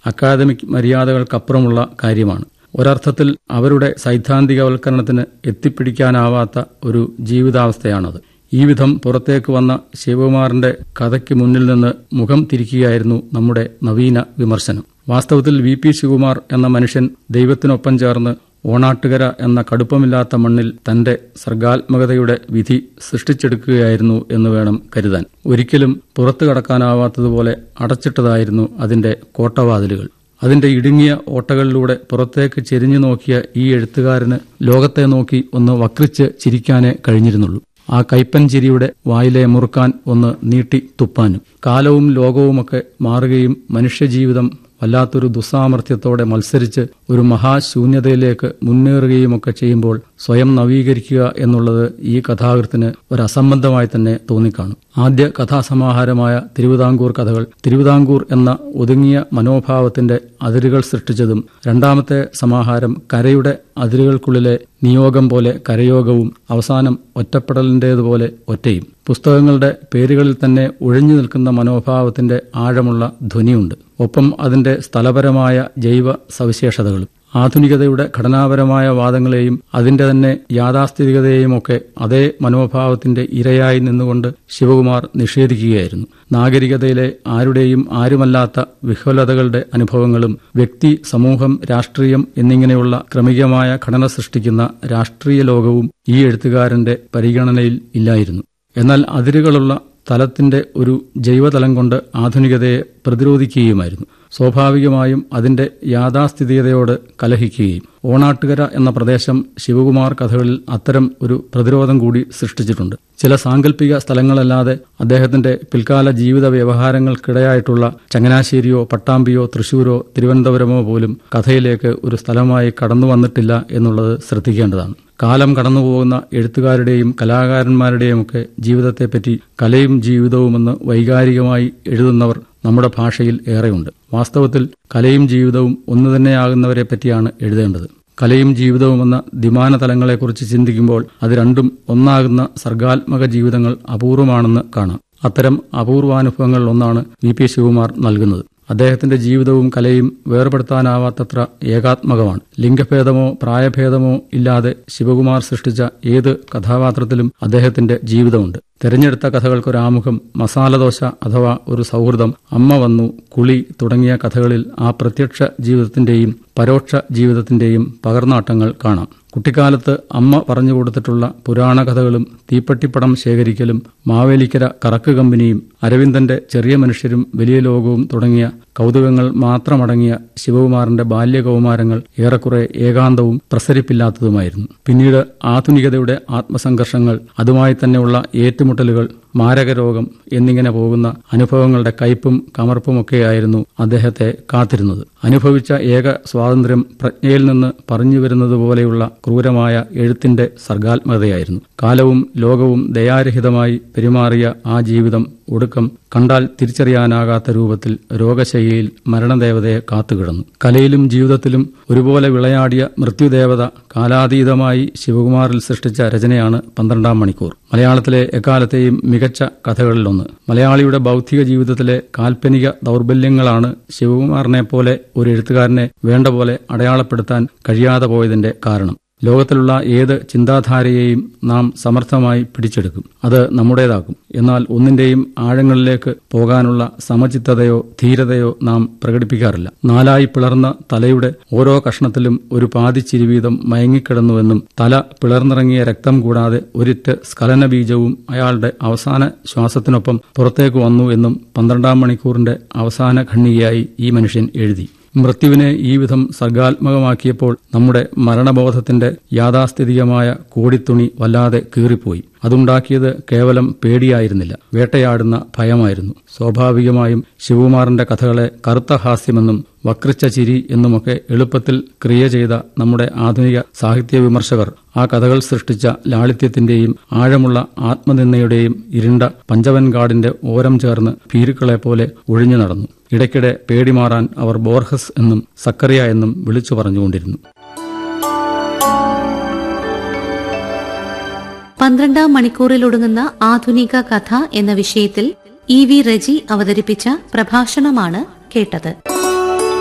academic മര്യാദകൾക്കപ്പുറമുള്ള കാര്യമാണ് ഒരർത്ഥത്തിൽ അവരുടെ സൈദ്ധാന്തികവൽക്കരണത്തിന് എത്തിപ്പിടിക്കാനാവാത്ത ഒരു ജീവിതാവസ്ഥയാണത് ഈ വിധം പുറത്തേക്ക് വന്ന ശിവകുമാറിന്റെ കഥയ്ക്ക് മുന്നിൽ നിന്ന് മുഖം തിരിക്കുകയായിരുന്നു നമ്മുടെ നവീന വിമർശനം വാസ്തവത്തിൽ വി പി ശിവകുമാർ എന്ന മനുഷ്യൻ ദൈവത്തിനൊപ്പം ചേർന്ന് ഓണാട്ടുകര എന്ന കടുപ്പമില്ലാത്ത മണ്ണിൽ തന്റെ സർഗാത്മകതയുടെ വിധി സൃഷ്ടിച്ചെടുക്കുകയായിരുന്നു എന്ന് വേണം കരുതാൻ ഒരിക്കലും പുറത്തു കടക്കാനാവാത്തതുപോലെ അടച്ചിട്ടതായിരുന്നു അതിന്റെ കോട്ടവാതിലുകൾ അതിന്റെ ഇടുങ്ങിയ ഓട്ടകളിലൂടെ പുറത്തേക്ക് ചെരിഞ്ഞു നോക്കിയ ഈ എഴുത്തുകാരന് ലോകത്തെ നോക്കി ഒന്ന് വക്രിച്ച് ചിരിക്കാനേ കഴിഞ്ഞിരുന്നുള്ളൂ ആ കൈപ്പൻ ചിരിയുടെ വായിലെ മുറുക്കാൻ ഒന്ന് നീട്ടി തുപ്പാനും കാലവും ലോകവുമൊക്കെ മാറുകയും മനുഷ്യജീവിതം വല്ലാത്തൊരു ദുസ്സാമർത്ഥ്യത്തോടെ മത്സരിച്ച് ഒരു മഹാശൂന്യതയിലേക്ക് മുന്നേറുകയുമൊക്കെ ചെയ്യുമ്പോൾ സ്വയം നവീകരിക്കുക എന്നുള്ളത് ഈ കഥാകൃത്തിന് ഒരു അസംബന്ധമായി തന്നെ തോന്നിക്കാണും ആദ്യ കഥാസമാഹാരമായ തിരുവിതാംകൂർ കഥകൾ തിരുവിതാംകൂർ എന്ന ഒതുങ്ങിയ മനോഭാവത്തിന്റെ അതിരുകൾ സൃഷ്ടിച്ചതും രണ്ടാമത്തെ സമാഹാരം കരയുടെ അതിരുകൾക്കുള്ളിലെ നിയോഗം പോലെ കരയോഗവും അവസാനം ഒറ്റപ്പെടലിന്റേതുപോലെ ഒറ്റയും പുസ്തകങ്ങളുടെ പേരുകളിൽ തന്നെ ഒഴിഞ്ഞു നിൽക്കുന്ന മനോഭാവത്തിന്റെ ആഴമുള്ള ധ്വനിയുണ്ട് ഒപ്പം അതിന്റെ സ്ഥലപരമായ ജൈവ സവിശേഷതകളും ആധുനികതയുടെ ഘടനാപരമായ വാദങ്ങളെയും അതിന്റെ തന്നെ യാഥാസ്ഥിതികതയെയുമൊക്കെ അതേ മനോഭാവത്തിന്റെ ഇരയായി നിന്നുകൊണ്ട് ശിവകുമാർ നിഷേധിക്കുകയായിരുന്നു നാഗരികതയിലെ ആരുടെയും ആരുമല്ലാത്ത വിഹ്വലതകളുടെ അനുഭവങ്ങളും വ്യക്തി സമൂഹം രാഷ്ട്രീയം എന്നിങ്ങനെയുള്ള ക്രമികമായ ഘടന സൃഷ്ടിക്കുന്ന രാഷ്ട്രീയ ലോകവും ഈ എഴുത്തുകാരന്റെ പരിഗണനയിൽ ഇല്ലായിരുന്നു എന്നാൽ അതിരുകളുള്ള തലത്തിന്റെ ഒരു ജൈവതലം കൊണ്ട് ആധുനികതയെ പ്രതിരോധിക്കുകയുമായിരുന്നു സ്വാഭാവികമായും അതിന്റെ യാഥാസ്ഥിതികതയോട് കലഹിക്കുകയും ഓണാട്ടുകര എന്ന പ്രദേശം ശിവകുമാർ കഥകളിൽ അത്തരം ഒരു പ്രതിരോധം കൂടി സൃഷ്ടിച്ചിട്ടുണ്ട് ചില സാങ്കല്പിക സ്ഥലങ്ങളല്ലാതെ അദ്ദേഹത്തിന്റെ പിൽക്കാല ജീവിത വ്യവഹാരങ്ങൾക്കിടയായിട്ടുള്ള ചങ്ങനാശ്ശേരിയോ പട്ടാമ്പിയോ തൃശൂരോ തിരുവനന്തപുരമോ പോലും കഥയിലേക്ക് ഒരു സ്ഥലമായി കടന്നു വന്നിട്ടില്ല എന്നുള്ളത് ശ്രദ്ധിക്കേണ്ടതാണ് കാലം കടന്നുപോകുന്ന എഴുത്തുകാരുടെയും കലാകാരന്മാരുടെയുമൊക്കെ ജീവിതത്തെപ്പറ്റി കലയും ജീവിതവുമെന്ന് വൈകാരികമായി എഴുതുന്നവർ നമ്മുടെ ഭാഷയിൽ ഏറെയുണ്ട് വാസ്തവത്തിൽ കലയും ജീവിതവും ഒന്നു തന്നെയാകുന്നവരെ പറ്റിയാണ് എഴുതേണ്ടത് കലയും ജീവിതവുമെന്ന ദ്വിമാന തലങ്ങളെക്കുറിച്ച് ചിന്തിക്കുമ്പോൾ അത് രണ്ടും ഒന്നാകുന്ന സർഗാത്മക ജീവിതങ്ങൾ അപൂർവമാണെന്ന് കാണാം അത്തരം അപൂർവാനുഭവങ്ങളിൽ ഒന്നാണ് വി പി ശിവകുമാർ നൽകുന്നത് അദ്ദേഹത്തിന്റെ ജീവിതവും കലയും വേർപെടുത്താനാവാത്തത്ര ഏകാത്മകമാണ് ലിംഗഭേദമോ പ്രായഭേദമോ ഇല്ലാതെ ശിവകുമാർ സൃഷ്ടിച്ച ഏത് കഥാപാത്രത്തിലും അദ്ദേഹത്തിന്റെ ജീവിതമുണ്ട് തെരഞ്ഞെടുത്ത കഥകൾക്കൊരാമുഖം മസാലദോശ അഥവാ ഒരു സൗഹൃദം അമ്മ വന്നു കുളി തുടങ്ങിയ കഥകളിൽ ആ പ്രത്യക്ഷ ജീവിതത്തിന്റെയും പരോക്ഷ ജീവിതത്തിന്റെയും പകർന്നാട്ടങ്ങൾ കാണാം കുട്ടിക്കാലത്ത് അമ്മ പറഞ്ഞു കൊടുത്തിട്ടുള്ള പുരാണ കഥകളും തീപ്പട്ടിപ്പടം ശേഖരിക്കലും മാവേലിക്കര കറക്ക് കമ്പനിയും അരവിന്ദന്റെ ചെറിയ മനുഷ്യരും വലിയ ലോകവും തുടങ്ങിയ കൗതുകങ്ങൾ മാത്രമടങ്ങിയ ശിവകുമാറിന്റെ ബാല്യകൗമാരങ്ങൾ ഏറെക്കുറെ ഏകാന്തവും പ്രസരിപ്പില്ലാത്തതുമായിരുന്നു പിന്നീട് ആധുനികതയുടെ ആത്മസംഘർഷങ്ങൾ അതുമായി തന്നെയുള്ള ഏറ്റുമുട്ടലുകൾ മാരകരോഗം എന്നിങ്ങനെ പോകുന്ന അനുഭവങ്ങളുടെ കയ്പും കമർപ്പുമൊക്കെയായിരുന്നു അദ്ദേഹത്തെ കാത്തിരുന്നത് അനുഭവിച്ച ഏക സ്വാതന്ത്ര്യം പ്രജ്ഞയിൽ നിന്ന് പറഞ്ഞു വരുന്നതുപോലെയുള്ള ക്രൂരമായ എഴുത്തിന്റെ സർഗാത്മകതയായിരുന്നു കാലവും ലോകവും ദയാരഹിതമായി പെരുമാറിയ ആ ജീവിതം ഒടുക്കം കണ്ടാൽ തിരിച്ചറിയാനാകാത്ത രൂപത്തിൽ രോഗശയ്യയിൽ മരണദേവതയെ കാത്തുകിടന്നു കലയിലും ജീവിതത്തിലും ഒരുപോലെ വിളയാടിയ മൃത്യുദേവത കാലാതീതമായി ശിവകുമാറിൽ സൃഷ്ടിച്ച രചനയാണ് പന്ത്രണ്ടാം മണിക്കൂർ മലയാളത്തിലെ എക്കാലത്തെയും മികച്ച കഥകളിലൊന്ന് മലയാളിയുടെ ബൗദ്ധിക ജീവിതത്തിലെ കാൽപ്പനിക ദൗർബല്യങ്ങളാണ് ശിവകുമാറിനെ പോലെ ഒരു എഴുത്തുകാരനെ വേണ്ട പോലെ അടയാളപ്പെടുത്താൻ കഴിയാതെ പോയതിന്റെ കാരണം ലോകത്തിലുള്ള ഏത് ചിന്താധാരയെയും നാം സമർത്ഥമായി പിടിച്ചെടുക്കും അത് നമ്മുടേതാക്കും എന്നാൽ ഒന്നിന്റെയും ആഴങ്ങളിലേക്ക് പോകാനുള്ള സമചിത്തതയോ ധീരതയോ നാം പ്രകടിപ്പിക്കാറില്ല നാലായി പിളർന്ന തലയുടെ ഓരോ കഷ്ണത്തിലും ഒരു പാതിച്ചിരി വീതം മയങ്ങിക്കിടന്നുവെന്നും തല പിളർന്നിറങ്ങിയ രക്തം കൂടാതെ ഒരിറ്റ് സ്ഖലന ബീജവും അയാളുടെ അവസാന ശ്വാസത്തിനൊപ്പം പുറത്തേക്ക് വന്നു എന്നും പന്ത്രണ്ടാം മണിക്കൂറിന്റെ അവസാന ഖണ്ഡികയായി ഈ മനുഷ്യൻ എഴുതി മൃത്യുവിനെ ഈ വിധം സർഗാത്മകമാക്കിയപ്പോൾ നമ്മുടെ മരണബോധത്തിന്റെ യാഥാസ്ഥിതികമായ കോടിത്തുണി വല്ലാതെ കീറിപ്പോയി അതുണ്ടാക്കിയത് കേവലം പേടിയായിരുന്നില്ല വേട്ടയാടുന്ന ഭയമായിരുന്നു സ്വാഭാവികമായും ശിവകുമാറിന്റെ കഥകളെ കറുത്ത ഹാസ്യമെന്നും വക്രിച്ച ചിരി എന്നുമൊക്കെ എളുപ്പത്തിൽ ക്രിയ ചെയ്ത നമ്മുടെ ആധുനിക സാഹിത്യ വിമർശകർ ആ കഥകൾ സൃഷ്ടിച്ച ലാളിത്യത്തിന്റെയും ആഴമുള്ള ആത്മനിന്ദയുടെയും ഇരുണ്ട പഞ്ചവൻകാടിന്റെ ഓരം ചേർന്ന് ഭീരുക്കളെ പോലെ ഒഴിഞ്ഞു നടന്നു ഇടയ്ക്കിടെ പേടിമാറാൻ അവർ ബോർഹസ് എന്നും സക്കറിയ എന്നും വിളിച്ചു പറഞ്ഞുകൊണ്ടിരുന്നു പന്ത്രണ്ടാം മണിക്കൂറിലൊടുങ്ങുന്ന ആധുനിക കഥ എന്ന വിഷയത്തിൽ ഇ വി റജി അവതരിപ്പിച്ച പ്രഭാഷണമാണ് കേട്ടത്